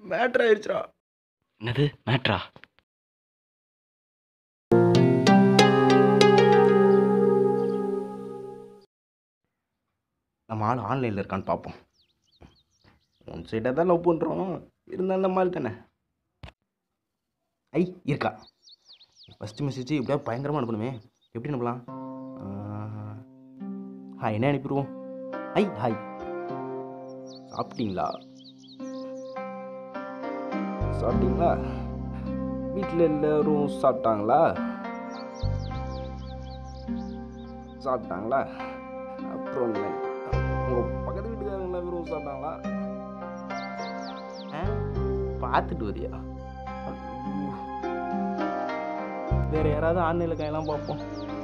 Matter ஆயிடுச்சுடா என்னது மேட்ரா நம்ம ஆள் ஆன்லைனில் இருக்கான்னு பார்ப்போம் ஒன் சைடாக தான் லவ் பண்ணுறோம் இருந்தாலும் நம்ம ஆள் தானே ஐ இருக்கா ஃபஸ்ட்டு மெசேஜ் எப்படியா பயங்கரமாக அனுப்பணுமே எப்படி அனுப்பலாம் ஹாய் என்ன அனுப்பிடுவோம் ஐ ஹாய் சாப்பிட்டீங்களா சாப்பிட்டீங்களா வீட்டில் எல்லோரும் சாப்பிட்டாங்களா சாப்பிட்டாங்களா அப்புறம் என்ன? உங்கள் பக்கத்து வீட்டுக்காரங்களா வெறும் சாப்பிட்டாங்களா ஆ பார்த்துட்டு வரியா ஐயோ. வேற யாராவது ஆன்லைனில் கையெல்லாம் பார்ப்போம்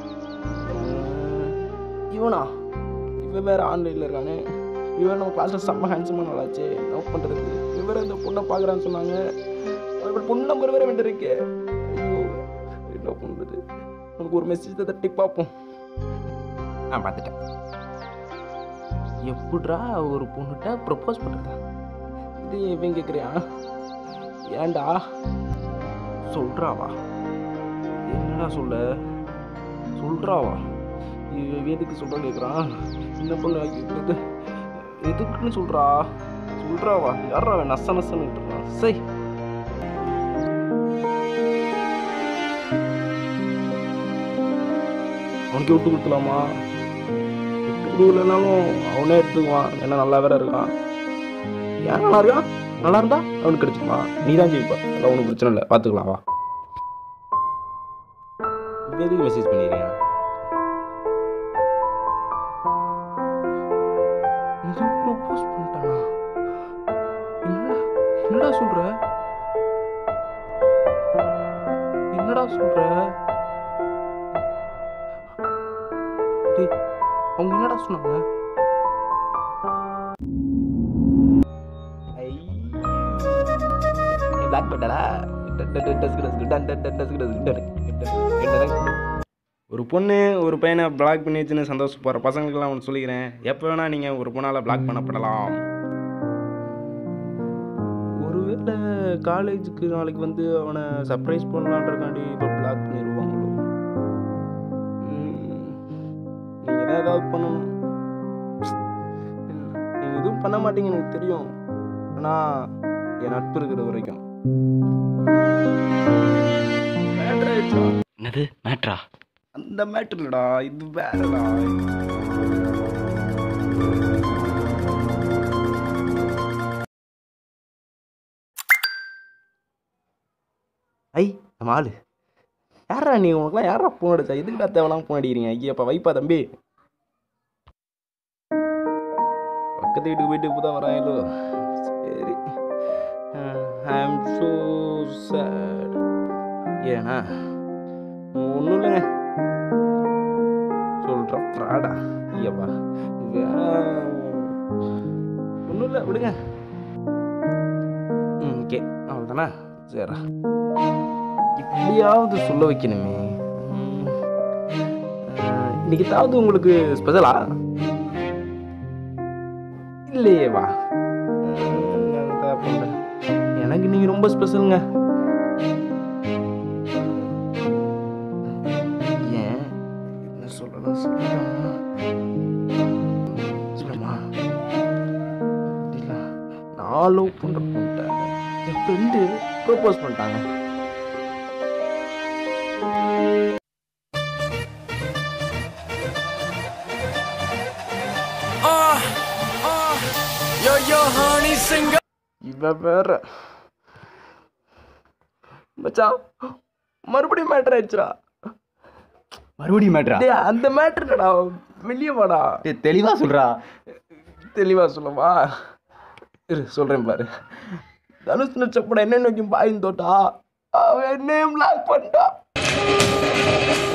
உம், இவனா இவன் வேற ஆன்லைனில் இருக்கானே இவன் நம்ம கிளாஸில் செம்ம ஹேண்ட்ஸமாக நல்லாச்சு லவ் பண்ணுறது இவன் இந்த பொண்ணை பார்க்குறான்னு சொன்னாங்க அவள் பொண்ணு நம்பர் வேற வேண்டிய இருக்கே ஐயோ என்ன பண்ணுறது உனக்கு ஒரு மெசேஜ் தட்டி பார்ப்போம் நான் பார்த்துட்டேன் எப்படிடா ஒரு பொண்ணுகிட்ட ப்ரப்போஸ் பண்ணுறதா இது இவன் கேட்குறியா ஏன்டா சொல்கிறாவா என்னடா சொல்ல சொல்கிறாவா இவன் எதுக்கு சொல்கிறா கேட்குறான் இந்த பொண்ணு கேட்குறது எதுக்குன்னு சொல்கிறா சொல்கிறாவா யாரா அவன் நச நசன்னு விட்டுறான் சை அவனுக்கு விட்டு கொடுத்துலாமா விட்டு கொடுக்கலனாலும் அவனே எடுத்துக்குவான் ஏன்னா நல்லா வேற இருக்கான் ஏன் நல்லா இருக்கான் நல்லா இருந்தா அவனுக்கு கிடைச்சிக்குமா நீ தான் ஜெயிப்ப அதெல்லாம் ஒன்றும் பிரச்சனை இல்லை பார்த்துக்கலாம் வா இப்போ எதுக்கு மெசேஜ் பண்ணிடுறேன் இது ப்ரோபோஸ் பண்ணிட்டானா என்னடா என்னடா சொல்ற என்னடா சொல்ற டேய் அவங்க என்னடா சொன்னாங்க ஐ பிளாக் பண்ணடா ஒரு பொண்ணு ஒரு பையனை பிளாக் பண்ணி வச்சுன்னு சந்தோஷப்படுற பசங்களுக்கெல்லாம் ஒன்று சொல்லிக்கிறேன் எப்போ வேணால் நீங்கள் ஒரு பொண்ணால் பிளாக் பண்ணப்படலாம் ஒருவேளை காலேஜுக்கு நாளைக்கு வந்து அவனை சர்ப்ரைஸ் பண்ணலான்றக்காண்டி இப்போ பிளாக் பண்ணிடுவாங்களோ நீங்கள் தான் ஏதாவது பண்ணணும் நீங்கள் எதுவும் பண்ண மாட்டீங்க எனக்கு தெரியும் ஆனால் என் நட்பு இருக்கிற வரைக்கும் Matter ஆயிடுச்சா? என்னது மேட்ரா அந்த மேட்டர் இல்லடா இது வேறடா ஐ நம்ம ஆளு யாரா நீ உனக்குலாம் யாரா ஃபோன் அடிச்சா எதுக்குடா தேவலாம் ஃபோன் அடிக்கிறீங்க ஐயப்பா வைப்பா தம்பி பக்கத்து வீட்டுக்கு போயிட்டு இப்போ தான் வராங்களோ சரி ஐ ஆம் ஸோ சேட் ஏன்னா ஒன்றும் இல்லைங்க சொல்கிற ஃப்ராடா ஐயப்பா ஒன்றும் இல்லை விடுங்க ம் ஓகே அவ்வளோதானா சரிடா இப்படியாவது சொல்ல வைக்கணுமே ம். ஆஹ், இன்னைக்கு ஏதாவது உங்களுக்கு ஸ்பெஷலா இல்லையே வா எனக்கு இன்னைக்கு ரொம்ப ஸ்பெஷலுங்க ஏன் என்ன சொல்லலாம் சொல்லலாமா சொல்லுமா இல்ல நான் லவ் பண்ற பண்ணிட்டேன் என் ஃப்ரெண்டு ப்ரோபோஸ் பண்ணிட்டாங்க இவ வேற மச்சான் மறுபடியும் மேட்டர் ஆயிடுச்சுடா மறுபடியும் மேட்ரா டேய் அந்த மேட்டர்டா வெளியே வாடா தெளிவா சொல்றா தெளிவா சொல்லவா இரு சொல்றேன் பாரு தனுஷ் நடிச்ச படம் என்ன நோக்கி பாயின் தோட்டா அவன் என்னையும் பிளாக் பண்ணிட்டா